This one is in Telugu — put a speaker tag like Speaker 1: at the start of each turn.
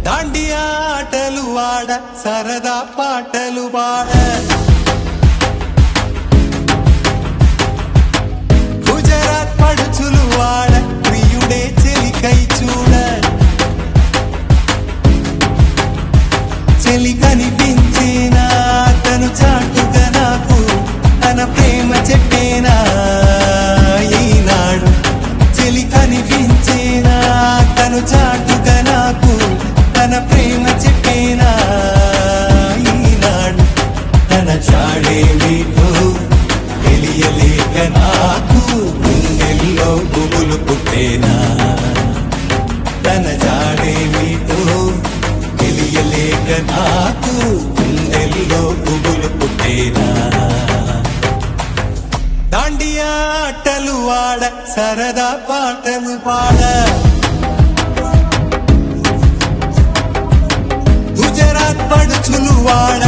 Speaker 1: దాండియా ఆటలు వాడ సరదా పాటలు వాడ గుజరాత్ పడుచులు వాడ ప్రియుడే చెలికై చూడ చెలి కనిపించేనా తను చాటుగా నాకు తన ప్రేమ చెప్పేనా ఈనాడు చెలి కనిపించేనా తను చాటుగా నాకు తన ప్రేమ చెప్పేనా ఈనాడు తన చాడేమిటో తెలియలేక నాకు గుండెల్లో గుబులు పుట్టేనా తన జాడేమిటో తెలియలేక నాకు గుండెల్లో గుబులు పుట్టేనా దాండియా ఆటలు వాడ సరదా పాటలు పాడ గుజరాత్ పడుచులు వాడ